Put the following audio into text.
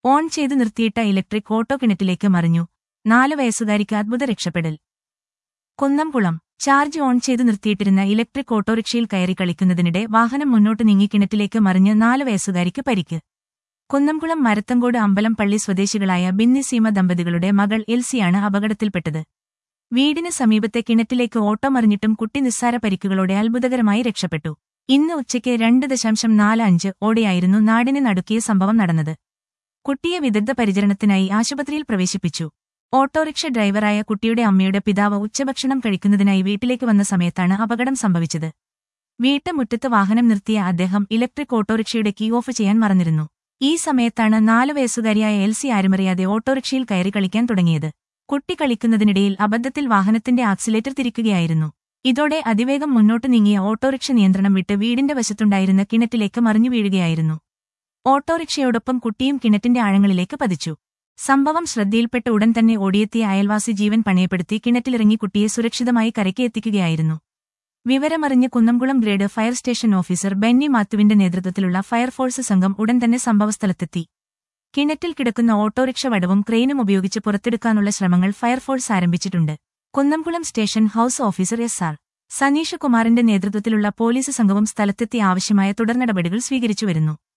on ചെയ്തു നിർത്തിയിട്ട electric auto കിണറ്റിലേക്ക് മറിഞ്ഞു നാല് വയസ്സുകാരിക്ക് അദ്ഭുത രക്ഷപ്പെടൽ കുന്നംകുളം ചാർജ് ഓൺ ചെയ്തു നിർത്തിയിട്ടിരുന്ന ഇലക്ട്രിക് ഓട്ടോറിക്ഷയിൽ കയറി കളിക്കുന്നതിനിടെ വാഹനം മുന്നോട്ട് നീങ്ങി കിണറ്റിലേക്ക് മറിഞ്ഞ് നാല് വയസ്സുകാരിക്ക് പരിക്ക് കുന്നംകുളം മരത്തങ്കോട് അമ്പലം പള്ളി സ്വദേശികളായ ബിന്നി സീമ ദമ്പതികളുടെ മകൾ എൽസിയാണ് അപകടത്തിൽപ്പെട്ടത് വീടിന് സമീപത്തെ കിണറ്റിലേക്ക് ഓട്ടോ മറിഞ്ഞിട്ടും കുട്ടി നിസ്സാര പരിക്കുകളോടെ അത്ഭുതകരമായി രക്ഷപ്പെട്ടു ഇന്ന് ഉച്ചയ്ക്ക് രണ്ട് ദശാംശം നാല് അഞ്ച് ഓടെയായിരുന്നു നാടിനെ നടുക്കിയ സംഭവം നടന്നത് കുട്ടിയെ വിദഗ്ധ പരിചരണത്തിനായി ആശുപത്രിയിൽ പ്രവേശിപ്പിച്ചു ഓട്ടോറിക്ഷ ഡ്രൈവറായ കുട്ടിയുടെ അമ്മയുടെ പിതാവ് ഉച്ചഭക്ഷണം കഴിക്കുന്നതിനായി വീട്ടിലേക്ക് വന്ന സമയത്താണ് അപകടം സംഭവിച്ചത് വീട്ടുമുറ്റത്ത് വാഹനം നിർത്തിയ അദ്ദേഹം ഇലക്ട്രിക് ഓട്ടോറിക്ഷയുടെ കീ ഓഫ് ചെയ്യാൻ മറന്നിരുന്നു ഈ സമയത്താണ് നാലു വയസ്സുകാരിയായ എൽസി ആരുമറിയാതെ ഓട്ടോറിക്ഷയിൽ കയറി കളിക്കാൻ തുടങ്ങിയത് കുട്ടി കളിക്കുന്നതിനിടയിൽ അബദ്ധത്തിൽ വാഹനത്തിന്റെ ആക്സിലേറ്റർ തിരിക്കുകയായിരുന്നു ഇതോടെ അതിവേഗം മുന്നോട്ട് നീങ്ങിയ ഓട്ടോറിക്ഷ നിയന്ത്രണം വിട്ട് വീടിന്റെ വശത്തുണ്ടായിരുന്ന കിണറ്റിലേക്ക് മറിഞ്ഞു വീഴുകയായിരുന്നു ഓട്ടോറിക്ഷയോടൊപ്പം കുട്ടിയും കിണറ്റിന്റെ ആഴങ്ങളിലേക്ക് പതിച്ചു സംഭവം ശ്രദ്ധയിൽപ്പെട്ട ഉടൻ തന്നെ ഓടിയെത്തിയ അയൽവാസി ജീവൻ പണയപ്പെടുത്തി കിണറ്റിലിറങ്ങി കുട്ടിയെ സുരക്ഷിതമായി കരയ്ക്ക് എത്തിക്കുകയായിരുന്നു വിവരമറിഞ്ഞ് Kunnamkulam grade fire station officer Benny മാത്തുവിന്റെ നേതൃത്വത്തിലുള്ള ഫയർഫോഴ്സ് സംഘം ഉടൻ തന്നെ സംഭവസ്ഥലത്തെത്തി കിണറ്റിൽ കിടക്കുന്ന ഓട്ടോറിക്ഷ വടവും ക്രെയിനും ഉപയോഗിച്ച് പുറത്തെടുക്കാനുള്ള ശ്രമങ്ങൾ ഫയർഫോഴ്സ് ആരംഭിച്ചിട്ടുണ്ട് Kunnamkulam station house officer S R Saneesh കുമാറിന്റെ നേതൃത്വത്തിലുള്ള പോലീസ് സംഘവും സ്ഥലത്തെത്തി ആവശ്യമായ തുടർനടപടികൾ സ്വീകരിച്ചുവരുന്നു